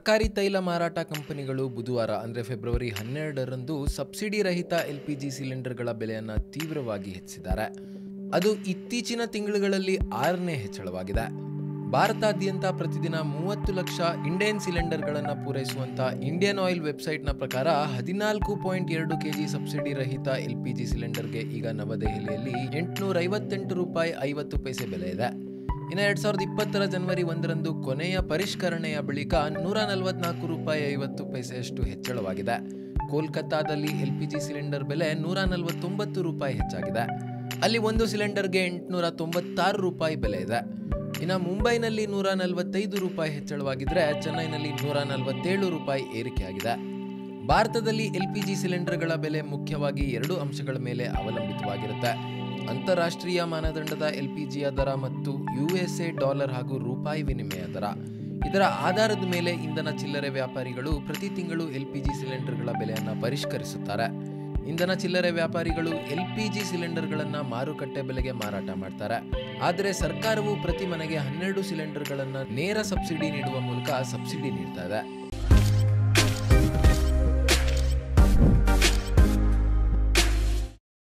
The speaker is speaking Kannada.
ಸರ್ಕಾರಿ ತೈಲ ಮಾರಾಟ ಕಂಪನಿಗಳು ಬುಧವಾರ ಅಂದರೆ ಫೆಬ್ರವರಿ ಹನ್ನೆರಡರಂದು ಸಬ್ಸಿಡಿ ರಹಿತ ಎಲ್ಪಿಜಿ ಸಿಲಿಂಡರ್ಗಳ ಬೆಲೆಯನ್ನು ತೀವ್ರವಾಗಿ ಹೆಚ್ಚಿಸಿದ್ದಾರೆ ಅದು ಇತ್ತೀಚಿನ ತಿಂಗಳುಗಳಲ್ಲಿ ಆರನೇ ಹೆಚ್ಚಳವಾಗಿದೆ ಭಾರತಾದ್ಯಂತ ಪ್ರತಿದಿನ ಮೂವತ್ತು ಲಕ್ಷ ಇಂಡಿಯನ್ ಸಿಲಿಂಡರ್ಗಳನ್ನು ಪೂರೈಸುವಂತ ಇಂಡಿಯನ್ ಆಯಿಲ್ ವೆಬ್ಸೈಟ್ನ ಪ್ರಕಾರ ಹದಿನಾಲ್ಕು ಪಾಯಿಂಟ್ ಎರಡು ಕೆಜಿ ಸಬ್ಸಿಡಿ ರಹಿತ ಎಲ್ಪಿಜಿ ಸಿಲಿಂಡರ್ಗೆ ಈಗ ನವದೆಹಲಿಯಲ್ಲಿ ಎಂಟುನೂರ ಐವತ್ತೆಂಟು ರೂಪಾಯಿ ಐವತ್ತು ಪೈಸೆ ಬೆಲೆ ಇದೆ ಇನ್ನು ಎರಡ್ ಸಾವಿರದ ಇಪ್ಪತ್ತರ ಜನವರಿ ಒಂದರಂದು ಕೊನೆಯ ಪರಿಷ್ಕರಣೆಯ ಬಳಿಕ ನೂರ ನಲವತ್ನಾಲ್ಕು ರೂಪಾಯಿ ಐವತ್ತು ಪೈಸೆಯಷ್ಟು ಹೆಚ್ಚಳವಾಗಿದೆ ಕೋಲ್ಕತ್ತಾದಲ್ಲಿ ಎಲ್ಪಿಜಿ ಸಿಲಿಂಡರ್ ಬೆಲೆ ನೂರ ನಲವತ್ತೊಂಬತ್ತು ರೂಪಾಯಿ ಹೆಚ್ಚಾಗಿದೆ ಅಲ್ಲಿ ಒಂದು ಸಿಲಿಂಡರ್ಗೆ ಎಂಟುನೂರ ತೊಂಬತ್ತಾರು ರೂಪಾಯಿ ಬೆಲೆ ಇದೆ ಇನ್ನು ಮುಂಬೈನಲ್ಲಿ ನೂರ ನಲವತ್ತೈದು ರೂಪಾಯಿ ಹೆಚ್ಚಳವಾಗಿದ್ರೆ ಚೆನ್ನೈನಲ್ಲಿ ನೂರ ನಲವತ್ತೇಳು ರೂಪಾಯಿ ಏರಿಕೆಯಾಗಿದೆ ಭಾರತದಲ್ಲಿ ಎಲ್ಪಿಜಿ ಸಿಲಿಂಡರ್ಗಳ ಬೆಲೆ ಮುಖ್ಯವಾಗಿ ಎರಡು ಅಂಶಗಳ ಮೇಲೆ ಅವಲಂಬಿತವಾಗಿರುತ್ತೆ ಅಂತಾರಾಷ್ಟ್ರೀಯ ಮಾನದಂಡದ ಎಲ್ಪಿಜಿಯ ದರ ಮತ್ತು ಯುಎಸ್ಎ ಡಾಲರ್ ಹಾಗೂ ರೂಪಾಯಿ ವಿನಿಮಯ ದರ ಇದರ ಆಧಾರದ ಮೇಲೆ ಇಂಧನ ಚಿಲ್ಲರೆ ವ್ಯಾಪಾರಿಗಳು ಪ್ರತಿ ತಿಂಗಳು ಎಲ್ಪಿಜಿ ಸಿಲಿಂಡರ್ಗಳ ಬೆಲೆಯನ್ನು ಪರಿಷ್ಕರಿಸುತ್ತಾರೆ ಇಂಧನ ಚಿಲ್ಲರೆ ವ್ಯಾಪಾರಿಗಳು ಎಲ್ಪಿಜಿ ಸಿಲಿಂಡರ್ಗಳನ್ನು ಮಾರುಕಟ್ಟೆ ಬೆಲೆಗೆ ಮಾರಾಟ ಮಾಡ್ತಾರೆ ಆದರೆ ಸರ್ಕಾರವು ಪ್ರತಿ ಮನೆಗೆ ಹನ್ನೆರಡು ಸಿಲಿಂಡರ್ಗಳನ್ನು ನೇರ ಸಬ್ಸಿಡಿ ನೀಡುವ ಮೂಲಕ ಸಬ್ಸಿಡಿ ನೀಡ್ತಾ ಇದೆ